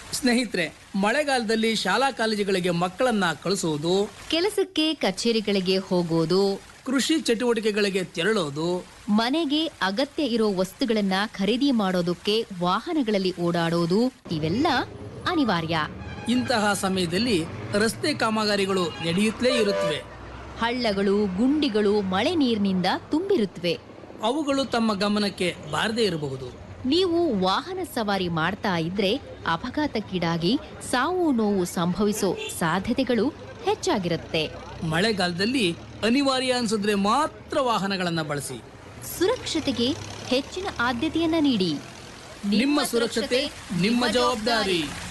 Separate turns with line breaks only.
ಸ್ನೇಹಿತರೆ ಮಳೆಗಾಲದಲ್ಲಿ ಶಾಲಾ ಕಾಲೇಜುಗಳಿಗೆ ಮಕ್ಕಳನ್ನ ಕಳಿಸುವುದು
ಕೆಲಸಕ್ಕೆ ಕಚೇರಿಗಳಿಗೆ ಹೋಗೋದು
ಕೃಷಿ ಚಟುವಟಿಕೆಗಳಿಗೆ ತೆರಳೋದು
ಮನೆಗೆ ಅಗತ್ಯ ಇರೋ ವಸ್ತುಗಳನ್ನ ಖರೀದಿ ಮಾಡೋದಕ್ಕೆ ವಾಹನಗಳಲ್ಲಿ ಓಡಾಡೋದು ಇವೆಲ್ಲ ಅನಿವಾರ್ಯ
ಇಂತಹ ಸಮಯದಲ್ಲಿ ರಸ್ತೆ ಕಾಮಗಾರಿಗಳು ನಡೆಯುತ್ತಲೇ ಇರುತ್ತವೆ
ಹಳ್ಳಗಳು ಗುಂಡಿಗಳು ಮಳೆ ನೀರಿನಿಂದ ತುಂಬಿರುತ್ತವೆ
ಅವುಗಳು ತಮ್ಮ ಗಮನಕ್ಕೆ ಬಾರದೇ ಇರಬಹುದು
ನೀವು ವಾಹನ ಸವಾರಿ ಮಾಡ್ತಾ ಇದ್ರೆ ಅಪಘಾತಕ್ಕೀಡಾಗಿ ಸಾವು ನೋವು ಸಂಭವಿಸೋ ಸಾಧ್ಯತೆಗಳು ಹೆಚ್ಚಾಗಿರುತ್ತೆ
ಮಳೆಗಾಲದಲ್ಲಿ ಅನಿವಾರ್ಯ ಅನ್ಸಿದ್ರೆ ಮಾತ್ರ ವಾಹನಗಳನ್ನ ಬಳಸಿ
ಸುರಕ್ಷತೆಗೆ ಹೆಚ್ಚಿನ ಆದ್ಯತೆಯನ್ನ ನೀಡಿ
ನಿಮ್ಮ ಸುರಕ್ಷತೆ ನಿಮ್ಮ ಜವಾಬ್ದಾರಿ